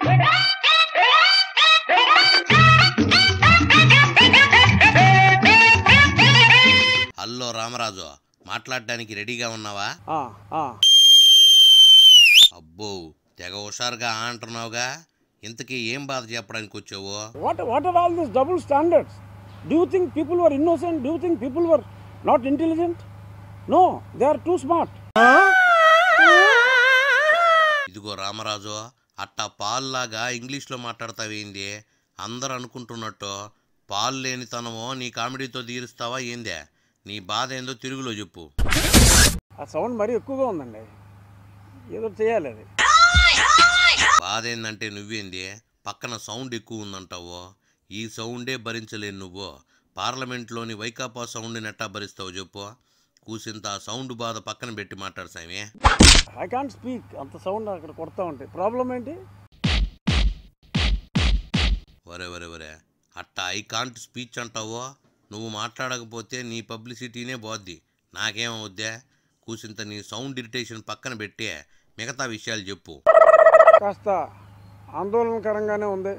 Hello Ramaraju మాట్లాడడానికి రెడీగా ఉన్నావా ఆ, ఆ. అబ్బో తెగ హుషారుగా ఆ అంటున్నావుగా ఇంతకీ ఏం బాధ చెప్పడానికి వచ్చావో What, what are all these double standards? Do you think people were innocent? Do you think people were not intelligent? No, they are too smart. ఇదిగో రామరాజు అట్టా పాల్లాగా ఇంగ్లీష్లో మాట్లాడతావేంది అందరు అనుకుంటున్నట్టు పాలు లేనితనమో నీ కామెడీతో తీరుస్తావా ఏందే నీ బాధ ఏందో తెలుగులో చెప్పు ఆ సౌండ్ మరీ ఎక్కువగా ఉందండి ఏదో చేయాలి అది బాధ ఏందంటే నువ్వేంది పక్కన సౌండ్ ఎక్కువ ఉందంటావు ఈ సౌండే భరించలేను నువ్వు పార్లమెంట్లోని వైకాపా సౌండ్ని ఎట్టా భరిస్తావు చెప్పు కూసింత ఆ సౌండ్ బాధ పక్కన పెట్టి మాట్లాడు సామి ఐ కాంట్ స్పీక్ అంత సౌండ్ అక్కడ కొడతా ఉంటాయి ప్రాబ్లం ఏంటి వరే వరే వరే అట్టా ఐ కాంట్ స్పీచ్ అంటావో నువ్వు మాట్లాడకపోతే నీ పబ్లిసిటీనే పోద్ది నాకేమవుద్దే కూసింత నీ సౌండ్ ఇరిటేషన్ పక్కన పెట్టి మిగతా విషయాలు చెప్పు కాస్త ఆందోళనకరంగానే ఉంది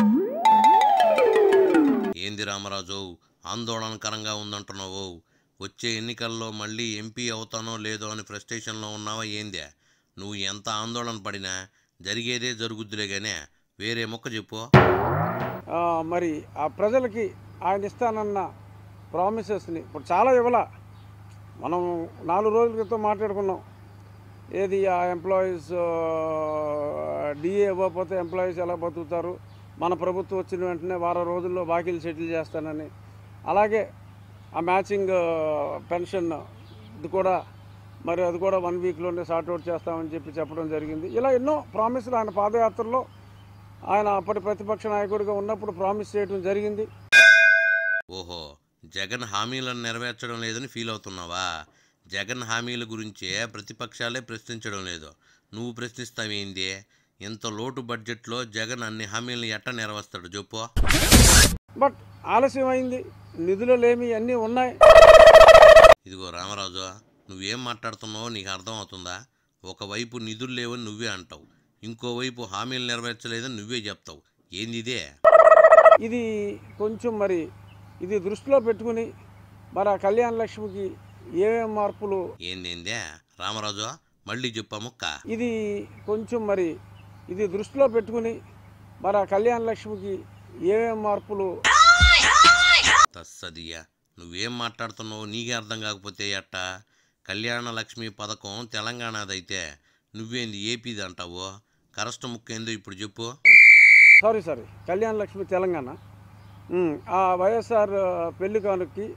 ఏంది రామరాజు ఆందోళనకరంగా ఉందంటున్నావు వచ్చే ఎన్నికల్లో మళ్ళీ ఎంపీ అవుతానో లేదో అని ఫ్రస్ట్రేషన్లో ఉన్నావా ఏందే నువ్వు ఎంత ఆందోళన పడినా జరిగేదే జరుగుద్దులే గానే వేరే మొక్క చెప్పు ఆ, మరి ఆ ప్రజలకి ఆయన ఇస్తానన్న ప్రామిసెస్ని ఇప్పుడు చాలా ఇవ్వాల మనం నాలుగు రోజుల క్రితం మాట్లాడుకున్నాం ఏది ఆ ఎంప్లాయీస్ డిఏ ఇవ్వకపోతే ఎంప్లాయీస్ ఎలా బతుకుతారు మన ప్రభుత్వం వచ్చిన వెంటనే వారం రోజుల్లో బాకీలు సెటిల్ చేస్తానని అలాగే ఆ మ్యాచింగ్ పెన్షన్ ఇది కూడా మరి అది కూడా వన్ వీక్లోనే సార్ట్అవుట్ చేస్తామని చెప్పి చెప్పడం జరిగింది ఇలా ఎన్నో ప్రామిసులు ఆయన పాదయాత్రలో ఆయన అప్పటి ప్రతిపక్ష నాయకుడిగా ఉన్నప్పుడు ప్రామిస్ చేయడం జరిగింది ఓహో జగన్ హామీలను నెరవేర్చడం లేదని ఫీల్ అవుతున్నావా జగన్ హామీల గురించే ప్రతిపక్షాలే ప్రశ్నించడం లేదు నువ్వు ప్రశ్నిస్తావేంది ఇంత లోటు బడ్జెట్లో జగన్ అన్ని హామీలను ఎట్ట నెరవేర్స్తాడు చెప్పు బట్ ఆలస్యం అయింది నిధులు లేమి అన్నీ ఉన్నాయి ఇదిగో రామరాజు నువ్వేం మాట్లాడుతున్నావో నీకు అర్థం అవుతుందా ఒకవైపు నిధులు లేవని నువ్వే అంటావు ఇంకోవైపు హామీలు నెరవేర్చలేదని నువ్వే చెప్తావు ఏంది ఇదే ఇది కొంచెం మరి ఇది దృష్టిలో పెట్టుకుని మరి ఆ కళ్యాణ లక్ష్మికి ఏమేం మార్పులు ఏందేందే రామరాజు మళ్ళీ చెప్పా ముక్క ఇది కొంచెం మరి ఇది దృష్టిలో పెట్టుకుని మరి ఆ కళ్యాణ లక్ష్మికి ఏమేం మార్పులు తస్సదియ్యా నువ్వేం మాట్లాడుతున్నావు నీకే అర్థం కాకపోతే ఎట్టా కళ్యాణ లక్ష్మి పథకం తెలంగాణదైతే నువ్వేంది ఏపీది అంటావు కరస్ట్ ముక్క ఏందో ఇప్పుడు చెప్పు సారీ సారీ కళ్యాణ లక్ష్మి తెలంగాణ ఉమ్, ఆ వైఎస్ఆర్ పెళ్లి కానుక్కి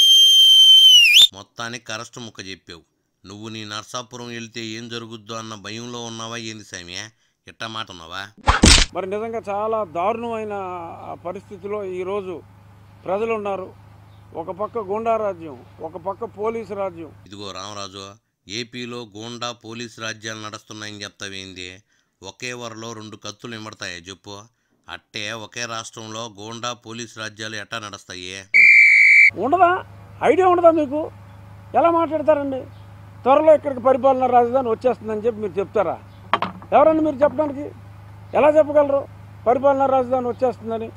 మొత్తానికి కరస్ట్ ముక్క చెప్పావు నువ్వు నీ నర్సాపురం వెళ్తే ఏం జరుగుద్దో అన్న భయంలో ఉన్నావా ఏంది సామి ఇట్టా మాట ఉన్నావా మరి నిజంగా చాలా దారుణమైన ఆ పరిస్థితిలో ఈరోజు ప్రజలు ఉన్నారు ఒక పక్క గూండా రాజ్యం ఒక పక్క పోలీసు రాజ్యం ఇదిగో రామరాజు ఏపీలో గోండా పోలీస్ రాజ్యాలు నడుస్తున్నాయని చెప్తావేంది ఒకే వరలో రెండు కత్తులు ఇమ్మడతాయా చెప్పు అట్టే ఒకే రాష్ట్రంలో గోండా పోలీస్ రాజ్యాలు ఎట్టా నడుస్తాయి ఉండదా ఐడియా ఉండదా మీకు ఎలా మాట్లాడతారండి త్వరలో ఇక్కడికి పరిపాలన రాజధాని వచ్చేస్తుందని చెప్పి మీరు చెప్తారా ఎవరండి మీరు చెప్పడానికి ఎలా చెప్పగలరు పరిపాలన రాజధాని వచ్చేస్తుందని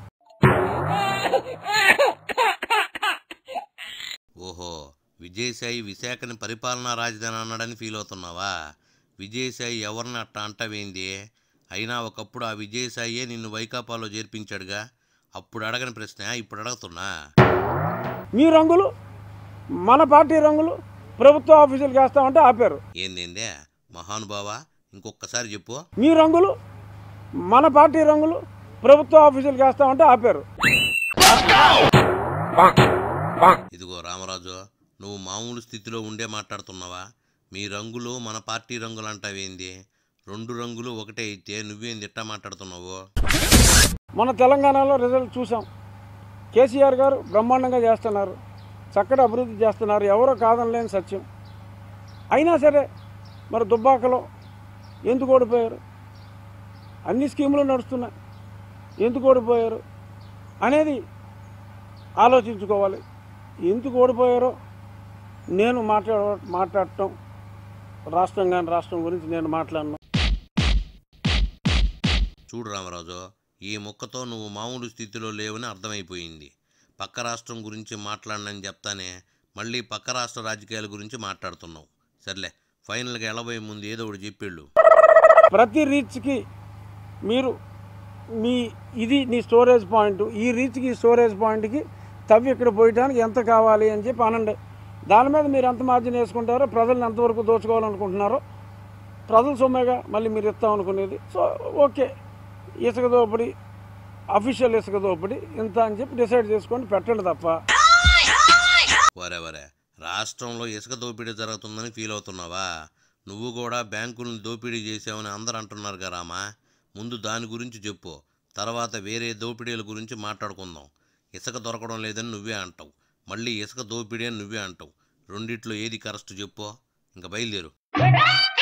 ఓహో విజయసాయి విశాఖని పరిపాలనా రాజధాని అన్నాడని ఫీల్ అవుతున్నావా విజయసాయి ఎవరిని అట్టా అంటావేంది అయినా ఒకప్పుడు ఆ విజయసాయే నిన్ను వైకాపాలో చేర్పించాడుగా అప్పుడు అడగని ప్రశ్న ఇప్పుడు అడుగుతున్నా మీ రంగులు మన పార్టీ రంగులు ప్రభుత్వ ఆఫీసులకు వేస్తామంటే ఆపారు ఏందేందే మహానుభావ ఇంకొకసారి చెప్పు మీ రంగులు మన పార్టీ రంగులు ప్రభుత్వ ఆఫీసులకు వేస్తామంటే ఆపారు ఇదిగో రామరాజు నువ్వు మామూలు స్థితిలో ఉండే మాట్లాడుతున్నావా మీ రంగులు మన పార్టీ రంగులు అంటావేంది రెండు రంగులు ఒకటే అయితే నువ్వేంది ఇట్టా మాట్లాడుతున్నావు మన తెలంగాణలో రిజల్ట్ చూసాం కేసీఆర్ గారు బ్రహ్మాండంగా చేస్తున్నారు చక్కటి అభివృద్ధి చేస్తున్నారు ఎవరో కాదనలేని సత్యం అయినా సరే మరి దుబ్బాకలో ఎందుకు ఓడిపోయారు అన్ని స్కీములు నడుస్తున్నాయి ఎందుకు ఓడిపోయారు అనేది ఆలోచించుకోవాలి ఎందుకు ఓడిపోయారో నేను మాట్లాడ మాట్లాడటం రాష్ట్రం కానీ రాష్ట్రం గురించి నేను మాట్లాడను చూడు రామరాజు ఈ ముక్కతో నువ్వు మామూలు స్థితిలో లేవని అర్థమైపోయింది పక్క రాష్ట్రం గురించి మాట్లాడనని చెప్తానే మళ్ళీ పక్క రాష్ట్ర రాజకీయాల గురించి మాట్లాడుతున్నావు సర్లే ఫైనల్గా వెళ్ళబోయే ముందు ఏదో ఒకటి చెప్పేళ్ళు ప్రతి రీచ్కి మీరు మీ ఇది నీ స్టోరేజ్ పాయింట్ ఈ రీచ్కి ఈ స్టోరేజ్ పాయింట్కి తవ్వి ఇక్కడ పోయటానికి ఎంత కావాలి అని చెప్పి అనండి దాని మీద మీరు ఎంత మార్జిన్ వేసుకుంటారో ప్రజలను ఎంతవరకు దోచుకోవాలనుకుంటున్నారో ప్రజల సొమ్మేగా మళ్ళీ మీరు ఇస్తాం అనుకునేది సో ఓకే ఇసుక దోపిడి అఫీషియల్ ఇసుక దోపిడి ఇంత అని చెప్పి డిసైడ్ చేసుకొని పెట్టండి తప్ప వరే వరే రాష్ట్రంలో ఇసుక దోపిడీ జరుగుతుందని ఫీల్ అవుతున్నావా నువ్వు కూడా బ్యాంకులను దోపిడీ చేసావని అందరు అంటున్నారు కదా రామా ముందు దాని గురించి చెప్పు తర్వాత వేరే దోపిడీల గురించి మాట్లాడుకుందాం ఇసుక దొరకడం లేదని నువ్వే అంటావు మళ్ళీ ఇసుక దోపిడీ అని నువ్వే అంటావు రెండిట్లో ఏది కరెక్ట్ చెప్పు ఇంకా బయలుదేరు